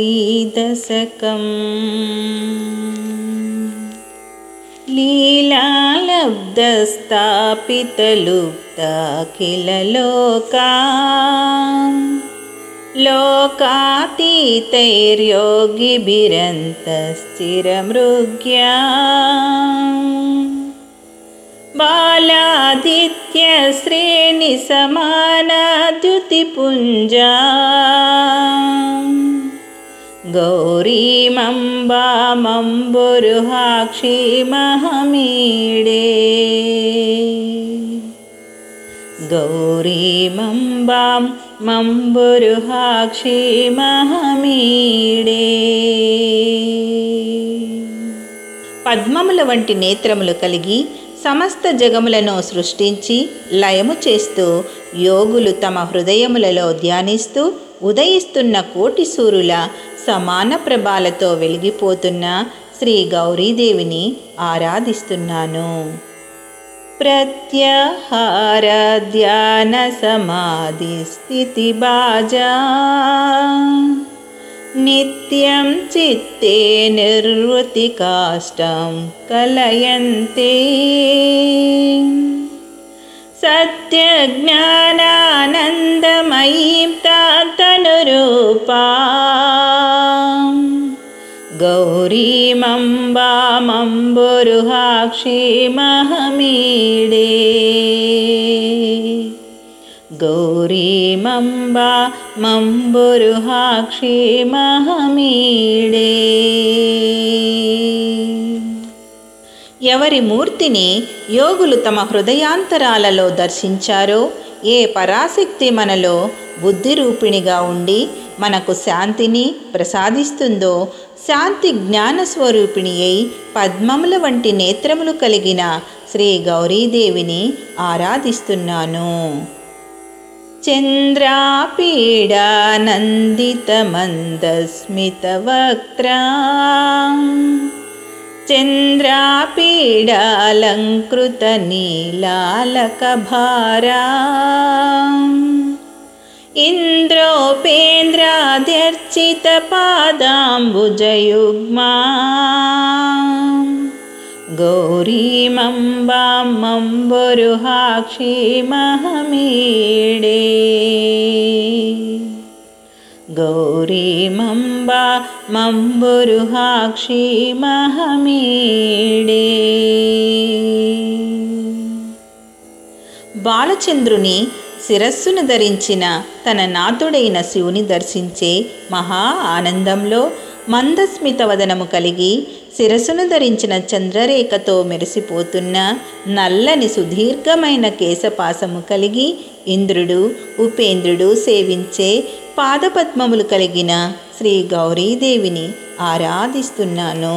गौरीदशकम् लीलालब्धस्थापितलुप्ताखिललोका लोकातीतैर्योगिभिरन्तश्चिरमृग्या बालादित्यश्रेणिसमानाद्युतिपुञ्जा गौरीमम्बामम्बुरुहाक्षीमहमीडे गौरीमम्बां మంబురుహాక్షీమహమీడే పద్మముల వంటి నేత్రములు కలిగి సమస్త జగములను సృష్టించి లయము చేస్తూ యోగులు తమ హృదయములలో ధ్యానిస్తూ ఉదయిస్తున్న కోటి సూరుల సమాన ప్రభాలతో వెలిగిపోతున్న శ్రీ గౌరీదేవిని ఆరాధిస్తున్నాను ప్రత్యహార ధ్యాన సమాధి స్థితి బాజా నిత్యం చిత్తే నిర్వృతి కాష్టం కలయంతే సత్యజ్ఞానానందమయీం తాతనురూపా గౌరీమంబామంబురుహాక్షీమహమీడే గౌరీమంబా మంబురుహాక్షీమహమీడే ఎవరి మూర్తిని యోగులు తమ హృదయాంతరాలలో దర్శించారో ఏ పరాశక్తి మనలో బుద్ధి రూపిణిగా ఉండి మనకు శాంతిని ప్రసాదిస్తుందో శాంతి జ్ఞాన స్వరూపిణి అయి పద్మముల వంటి నేత్రములు కలిగిన శ్రీ గౌరీదేవిని ఆరాధిస్తున్నాను చంద్రాపీడానందితమందస్మితవక్త్రా చంద్రాపీడాలంకృతనీలాలకభారా ఇంద్రోపేంద్రాధ్యర్చితపాదాంబుజయుగ్మా గౌరీమంబాం మంబురుహాక్షీమహమీడే గౌరీమంబా మంబురుహాక్షీమహమీడే బాలచంద్రుని శిరస్సును ధరించిన తన నాథుడైన శివుని దర్శించే మహా ఆనందంలో మందస్మిత వదనము కలిగి శిరస్సును ధరించిన చంద్రరేఖతో మెరిసిపోతున్న నల్లని సుదీర్ఘమైన కేశపాసము కలిగి ఇంద్రుడు ఉపేంద్రుడు సేవించే పాదపద్మములు కలిగిన శ్రీ గౌరీదేవిని ఆరాధిస్తున్నాను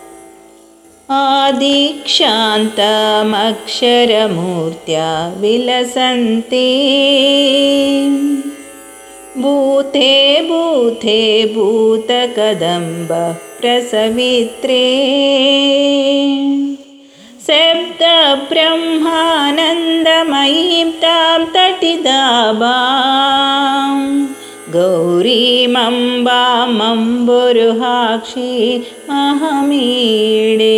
ఆదిక్షాంతమక్షరమూర్త్యా విలసంతే భూతే భూతే భూతకదంబ ప్రసవిత్రే శబ్ద బ్రహ్మానందమయీం తాం తటిదాబాం గౌరీమంబామంబురుహాక్షి మహమీడే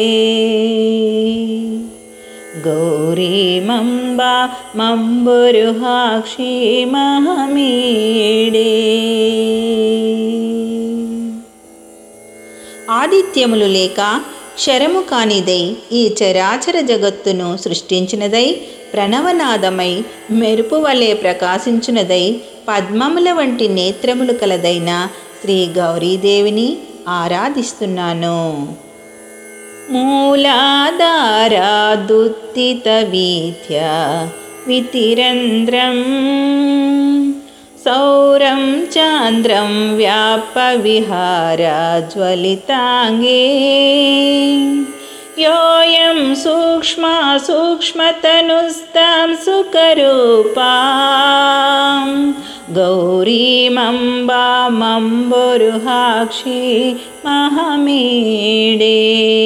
గౌరీమంబా మంబురుహాక్షి మహమీడే ఆదిత్యములు లేక క్షరము కానిదై ఈ చరాచర జగత్తును సృష్టించినదై ప్రణవనాదమై మెరుపు వలె ప్రకాశించునదై పద్మముల వంటి నేత్రములు కలదైన శ్రీ గౌరీదేవిని ఆరాధిస్తున్నాను మూలాధారాదుత్తితవీథ్య వితిరంధ్రం సౌరం చాంద్రం వ్యాపవిహారాజ్వలితాంగే योऽयं सूक्ष्मा सूक्ष्मतनुस्तां सुकरूपां गौरीमम्बामम्बुरुहाक्षी महमीडे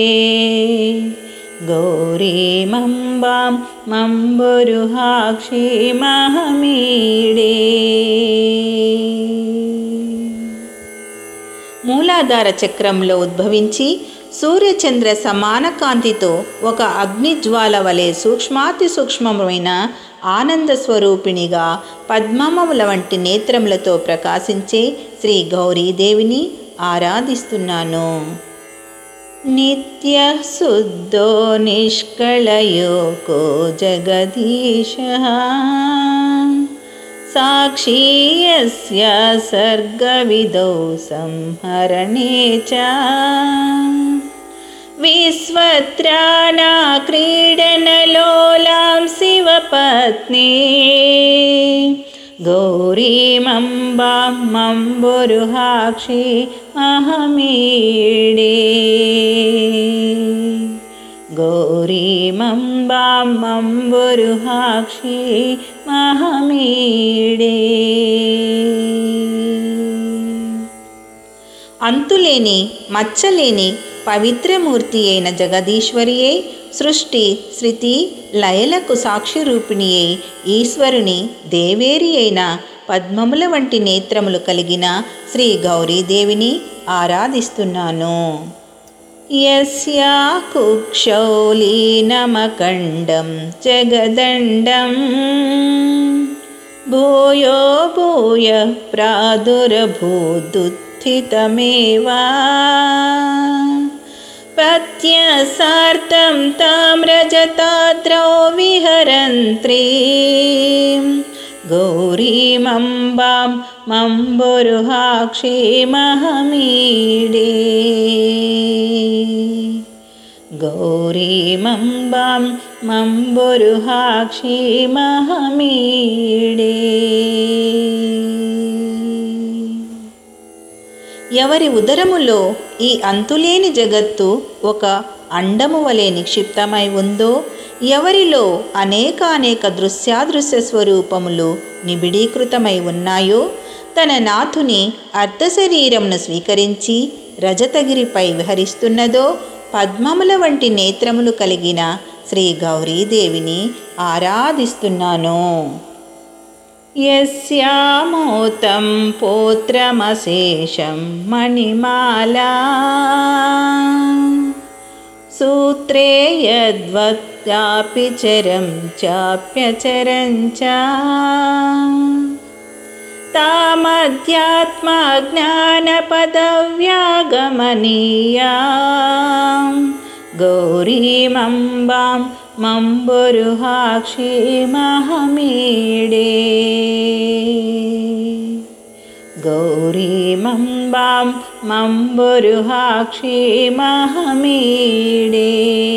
गौरीमम्बां मम्बुरुहाक्षी महमीडे మూలాధార చక్రంలో ఉద్భవించి సూర్యచంద్ర సమాన కాంతితో ఒక అగ్నిజ్వాల వలె సూక్ష్మాతి సూక్ష్మమైన ఆనంద స్వరూపిణిగా పద్మముల వంటి నేత్రములతో ప్రకాశించే శ్రీ గౌరీదేవిని ఆరాధిస్తున్నాను నిత్య శుద్ధో నిష్కళయోకో జగదీశ సాక్షీ యస్య సర్గవిదౌ సంహరణే చ విశ్వత్రానా క్రీడనలోలాం శివపత్ని గౌరీమంబాం మంబురుహాక్షి అహమీడే గౌరీమంబాం మంబురుహాక్షి మహమీడే అంతులేని మచ్చలేని పవిత్రమూర్తి అయిన జగదీశ్వరియే సృష్టి శృతి లయలకు సాక్షి రూపిణియే ఈశ్వరుని దేవేరి అయిన పద్మముల వంటి నేత్రములు కలిగిన శ్రీ గౌరీదేవిని ఆరాధిస్తున్నాను యస్యా కుక్షౌలీనమకండం జగదండం భూయో భూయ ప్రాదురభూదుత్థితమేవా పత్యసార్థం తామ్రజతాద్రౌ విహరంత్రీ గౌరీమంబాం మంబురుహాక్షి మహమీడే గౌరీమంబాం మంబురుహాక్షి మహమీడే ఎవరి ఉదరములో ఈ అంతులేని జగత్తు ఒక అండము వలె నిక్షిప్తమై ఉందో ఎవరిలో అనేకానేక దృశ్యాదృశ్య స్వరూపములు నిబిడీకృతమై ఉన్నాయో తన నాథుని అర్ధశరీరమును స్వీకరించి రజతగిరిపై విహరిస్తున్నదో పద్మముల వంటి నేత్రములు కలిగిన శ్రీ గౌరీదేవిని ఆరాధిస్తున్నాను యస్యామోతం పోత్రమశేషం మణిమాలా సూత్రే యద్వత్యాపి చరం చాప్యచరం చ తామధ్యాత్మజ్ఞానపదవ్యాగమనీయా గౌరీమంబాం మంబురుహాక్షి మహమీడే గౌరీమంబాం మంబురుహాక్షి మహమీడే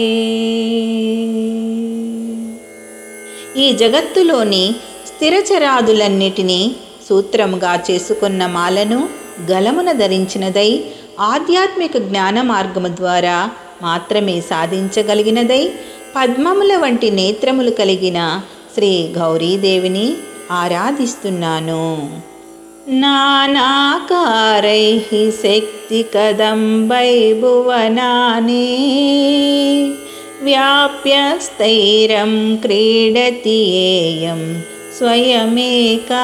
ఈ జగత్తులోని స్థిరచరాదులన్నిటినీ సూత్రముగా చేసుకున్న మాలను గలమున ధరించినదై ఆధ్యాత్మిక జ్ఞాన మార్గము ద్వారా మాత్రమే సాధించగలిగినదై పద్మముల వంటి నేత్రములు కలిగిన శ్రీ గౌరీదేవిని ఆరాధిస్తున్నాను నానాకారై శక్తి కదంబై భువనాని వ్యాప్య స్థైరం క్రీడతి ఏయం స్వయమేకా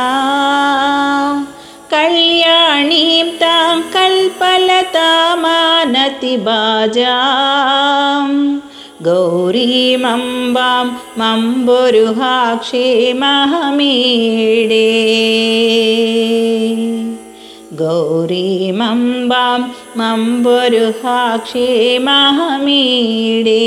కళ్యాణీం తాం కల్పలతామానతి బాజాం గౌరీమంబాం మంబురుహాక్షి మహమీడే గౌరీమంబాం మంబురుహాక్షి మహమీడే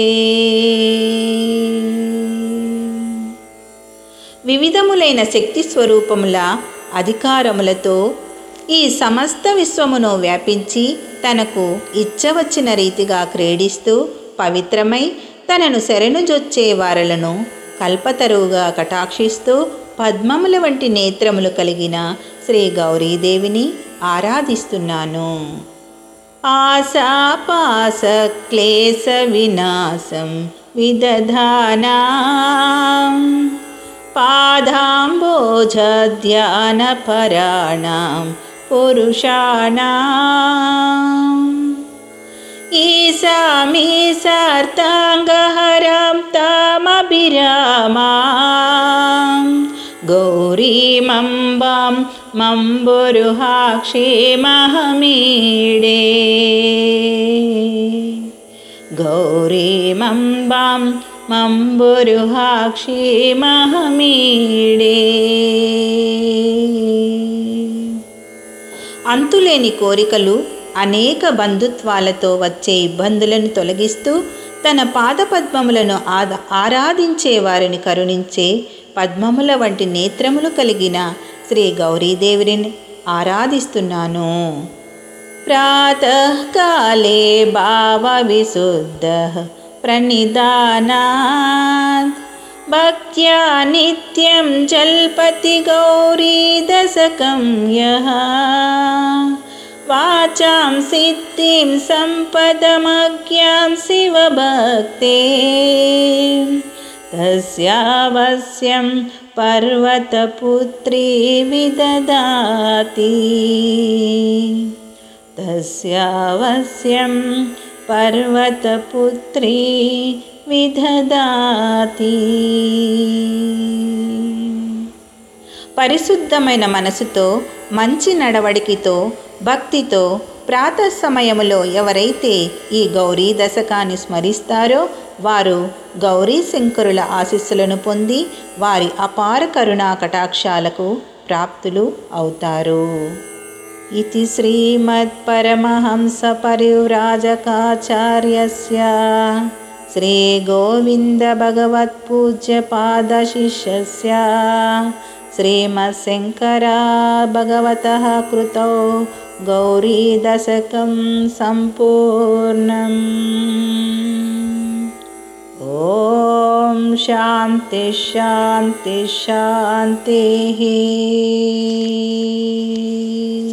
వివిధములైన శక్తి స్వరూపముల అధికారములతో ఈ సమస్త విశ్వమును వ్యాపించి తనకు ఇచ్చవచ్చిన రీతిగా క్రీడిస్తూ పవిత్రమై తనను శరణుజొచ్చే వారలను కల్పతరువుగా కటాక్షిస్తూ పద్మముల వంటి నేత్రములు కలిగిన శ్రీ గౌరీదేవిని ఆరాధిస్తున్నాను ఆశాపాస క్లేశ వినాశం విదధానా పాదాంబోజధ్యానపరాణాం పురుషాణాం ఈశామీశార్తాంగహరాం తామభిరామాం గౌరీ గౌరీమంబాం మంబురుహాక్షి మహమీడే గౌరీమంబాం మంబురుహాక్షి మహమీడే అంతులేని కోరికలు అనేక బంధుత్వాలతో వచ్చే ఇబ్బందులను తొలగిస్తూ తన పాదపద్మములను ఆద ఆరాధించే వారిని కరుణించే పద్మముల వంటి నేత్రములు కలిగిన శ్రీ గౌరీదేవిని ఆరాధిస్తున్నాను ప్రాతకాలే భావవిశుద్ధ ప్రణిధానాత్ భక్త్యా నిత్యం జల్పతి గౌరీదశకం యః వాచాం సిద్ధిం సంపదమజ్ఞాం శివభక్తే తస్యావశ్యం పర్వతపుత్రీ విదదాతి తస్యావశ్యం పర్వతపుత్రీ విదదాతి పరిశుద్ధమైన మనసుతో మంచి నడవడికితో భక్తితో ప్రాతః సమయములో ఎవరైతే ఈ గౌరీ దశకాన్ని స్మరిస్తారో వారు గౌరీ శంకరుల ఆశీస్సులను పొంది వారి అపార కరుణా కటాక్షాలకు ప్రాప్తులు అవుతారు ఇది శ్రీమత్పరమహంస పరివ్రాజకాచార్యస్య శ్రీ గోవింద భగవత్పూజ్య పాదశిష్యస్య శ్రీమశంకరా భగవతः కృతౌ గౌరీదశకం సంపూర్ణం ఓం శాంతి శాంతి శాంతి